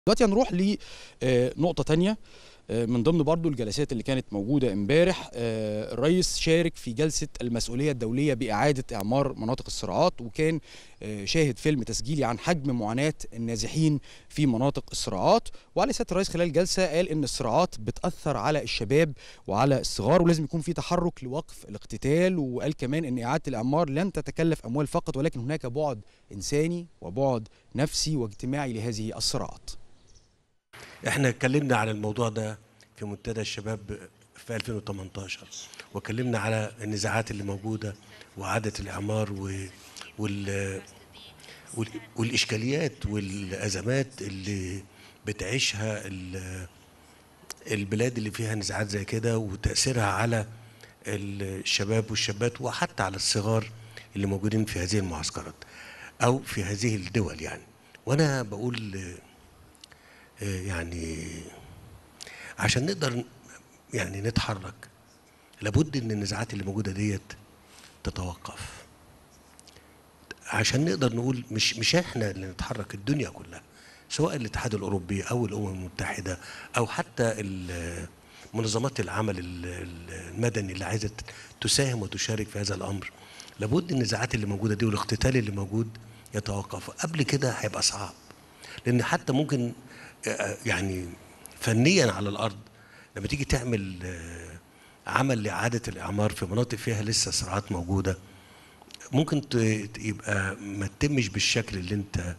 دلوقتي هنروح لنقطة تانية آه، من ضمن برضو الجلسات اللي كانت موجودة امبارح آه، الرئيس شارك في جلسة المسؤولية الدولية بإعادة إعمار مناطق الصراعات وكان آه، شاهد فيلم تسجيلي عن حجم معاناة النازحين في مناطق الصراعات وعلى سيادة الرئيس خلال الجلسة قال إن الصراعات بتأثر على الشباب وعلى الصغار ولازم يكون في تحرك لوقف الاقتتال وقال كمان إن إعادة الإعمار لن تتكلف أموال فقط ولكن هناك بعد إنساني وبعد نفسي واجتماعي لهذه الصراعات احنا اتكلمنا على الموضوع ده في منتدى الشباب في 2018 واتكلمنا على النزاعات اللي موجوده وعاده الاعمار و وال وال- والاشكاليات والازمات اللي بتعيشها ال- البلاد اللي فيها نزاعات زي كده وتاثيرها على الشباب والشابات وحتى على الصغار اللي موجودين في هذه المعسكرات او في هذه الدول يعني وانا بقول آه، يعني عشان نقدر يعني نتحرك لابد ان النزاعات اللي موجوده ديت تتوقف عشان نقدر نقول مش مش احنا اللي نتحرك الدنيا كلها سواء الاتحاد الاوروبي او الامم المتحده او حتى ال- منظمات العمل ال- ال- المدني اللي عايزه تساهم وتشارك في هذا الامر لابد النزاعات اللي موجوده دي والاقتتال اللي موجود يتوقف قبل كده هيبقى صعب لان حتى ممكن آه، يعني فنيا على الارض لما تيجي تعمل آه، عمل لاعاده الاعمار في مناطق فيها لسه صراعات موجوده ممكن ت- يبقى ما تتمش بالشكل اللي انت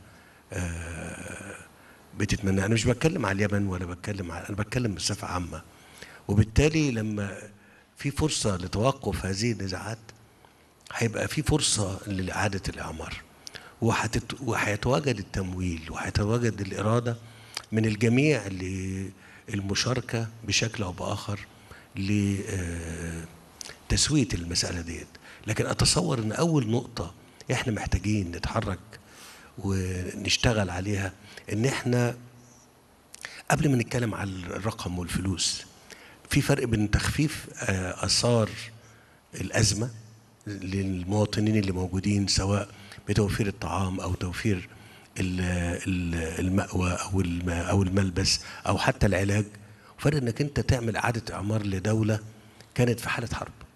آه، بتتمناه انا مش بتكلم على اليمن ولا بتكلم على انا بتكلم بصفه عامه وبالتالي لما في فرصه لتوقف هذه النزاعات هيبقى في فرصه لاعاده الاعمار وهتت- وهيتواجد التمويل وهيتواجد الاراده من الجميع للمشاركه بشكل او باخر لتسويه المساله ديت لكن اتصور ان اول نقطه احنا محتاجين نتحرك ونشتغل عليها ان احنا قبل ما نتكلم على الرقم والفلوس في فرق بين تخفيف آه، اثار الازمه للمواطنين اللي موجودين سواء بتوفير الطعام او توفير ال- ال- المأوى او الم- او الملبس او حتى العلاج فرق انك انت تعمل اعاده اعمار لدوله كانت في حاله حرب